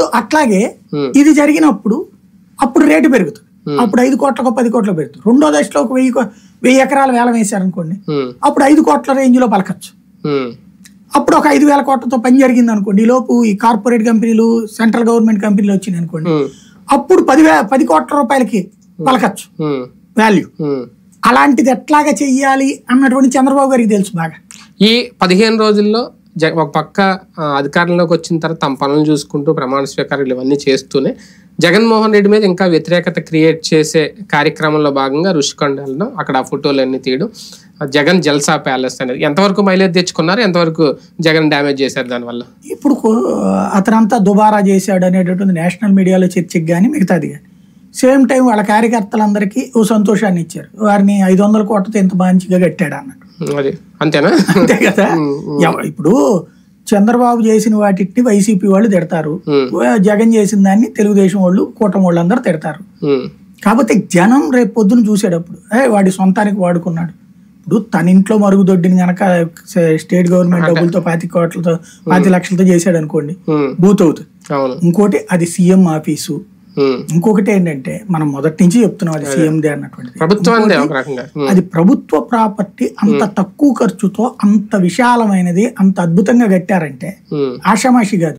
అట్లాగే Hmm. ఇది జరిగినప్పుడు అప్పుడు రేటు పెరుగుతుంది అప్పుడు ఐదు కోట్లకు పది కోట్లు పెరుగుతుంది రెండో దశలో ఒక వెయ్యి కో- వెయ్యి ఎకరాలు వేలం వేశారనుకోండి ఉమ్, అప్పుడు ఐదు కోట్ల రేంజ్లో పలకచ్చు ఉమ్, అప్పుడు ఒక ఐదు వేల కోట్లతో పని జరిగింది అనుకోండి ఈ లోపు ఈ కార్పొరేట్ కంపెనీలు సెంట్రల్ గవర్నమెంట్ కంపెనీలు వచ్చినాయి అనుకోండి ఉమ్, అప్పుడు పది వే పది కోట్ల రూపాయలకి పలకచ్చు ఉమ్, వాల్యూ ఉమ్. అలాంటిది ఎట్లాగా చెయ్యాలి అన్నటువంటి చంద్రబాబు గారికి తెలుసు బాగా ఈ పదిహేను రోజుల్లో జ- ఒక పక్క ఆ, అధికారంలోకి వచ్చిన తర్వాత తమ పనులు చూసుకుంటూ ప్రమాణ స్వీకారాలు ఇవన్నీ చేస్తూనే జగన్మోహన్ రెడ్డి మీద ఇంకా వ్యతిరేకత క్రియేట్ చేసే కార్యక్రమంలో భాగంగా రుషికొండలను అక్కడ ఆ ఫోటోలన్నీ తీయడం ఆ జగన్ జల్సా ప్యాలెస్ అనేది ఎంతవరకు మైలేజ్ తెచ్చుకున్నారు ఎంతవరకు జగన్ డ్యామేజ్ చేశారు దానివల్ల ఇప్పుడు కో- అతనంతా దుబారా చేశాడు అనేటటువంటి నేషనల్ మీడియాలో చర్చకి కానీ మిగతాది కానీ సేమ్ టైం వాళ్ళ కార్యకర్తలందరికీ ఓ సంతోషాన్ని ఇచ్చారు వారిని ఐదు వందల కోట్లతో ఇంత మంచిగా కట్టాడు అన్నట్టు అది అంతేనా అంతే కదా ఎవ- ఇప్పుడు చంద్రబాబు చేసిన వాటిని వైసీపీ వాళ్ళు తిడతారు ఉమ్, జగన్ చేసిన దాన్ని తెలుగుదేశం వాళ్ళు కూటమి వాళ్ళు అందరూ తిడతారు ఉమ్, కాకపోతే జనం రేపు పొద్దున చూసేటప్పుడు ఏ వాడి సొంతానికి వాడుకున్నాడు ఇప్పుడు తన ఇంట్లో మరుగుదొడ్డిని గనక స్టేట్ గవర్నమెంట్ డబ్బులతో పాతి కోట్లతో పాతి లక్షలతో చేశాడు అనుకోండి ఉమ్, బూత్ అవుతుంది అవును ఇంకోటి అది సీఎం ఆఫీసు ఉమ్, ఇంకొకటి ఏంటంటే మనం మొదటి నుంచి చెప్తున్నాం అది సీఎం దే అన్నటువంటిది ప్రభుత్వం అందే ఒక రకంగా ఉమ్, అది ప్రభుత్వ ప్రాపర్టీ అంత తక్కువ ఖర్చుతో అంత విశాలమైనది అంత అద్భుతంగా కట్టారంటే ఉమ్. ఆషామాషి కాదు